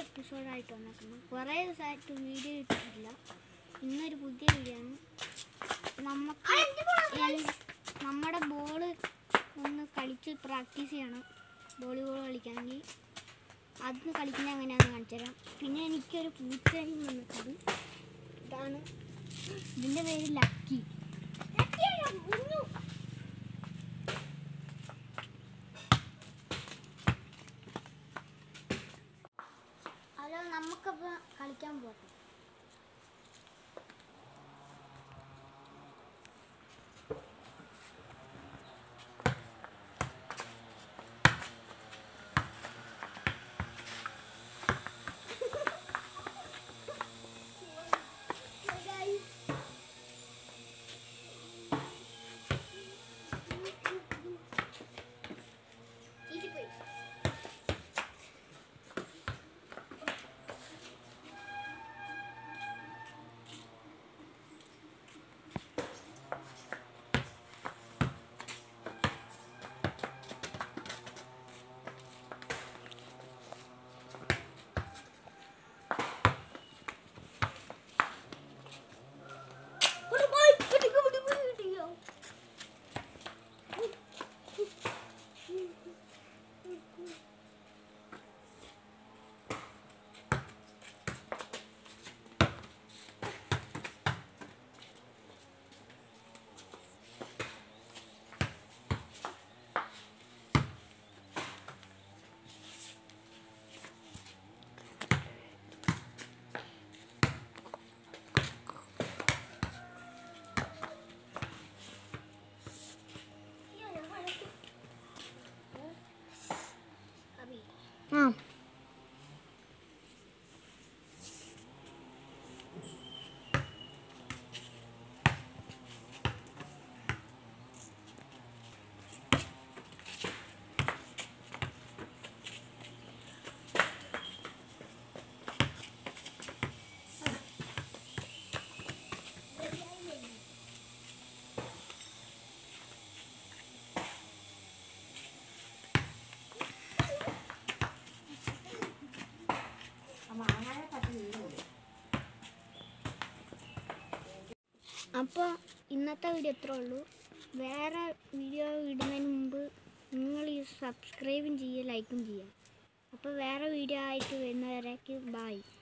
എപ്പിസോഡായിട്ട് വന്നേക്കുന്നത് കുറേ ദിവസമായിട്ട് വീഡിയോ ഇട്ടിട്ടില്ല ഇന്നൊരു പുതിയ വീഡിയോ ആണ് നമുക്ക് എൻ- നമ്മുടെ ബോള് ഒന്ന് കളിച്ച് പ്രാക്ടീസ് ചെയ്യണം വോളിബോൾ കളിക്കണമെങ്കിൽ അത് കളിക്കുന്നത് എങ്ങനെയാണെന്ന് കാണിച്ചു തരാം പിന്നെ എനിക്കൊരു പൂച്ചയും വന്നിട്ടുണ്ട് ഇതാണ് ഇതിൻ്റെ പേര് ലക്കി ഹലോ നമുക്കപ്പോൾ കളിക്കാൻ പോകാം ആ അപ്പോൾ ഇന്നത്തെ വീഡിയോ ഇത്രേ ഉള്ളൂ വേറെ വീഡിയോ ഇടുന്നതിന് മുമ്പ് നിങ്ങൾ ഈ സബ്സ്ക്രൈബും ചെയ്യുക ലൈക്കും ചെയ്യുക അപ്പോൾ വേറെ വീഡിയോ ആയിട്ട് വരുന്നവരേക്ക് ബായ്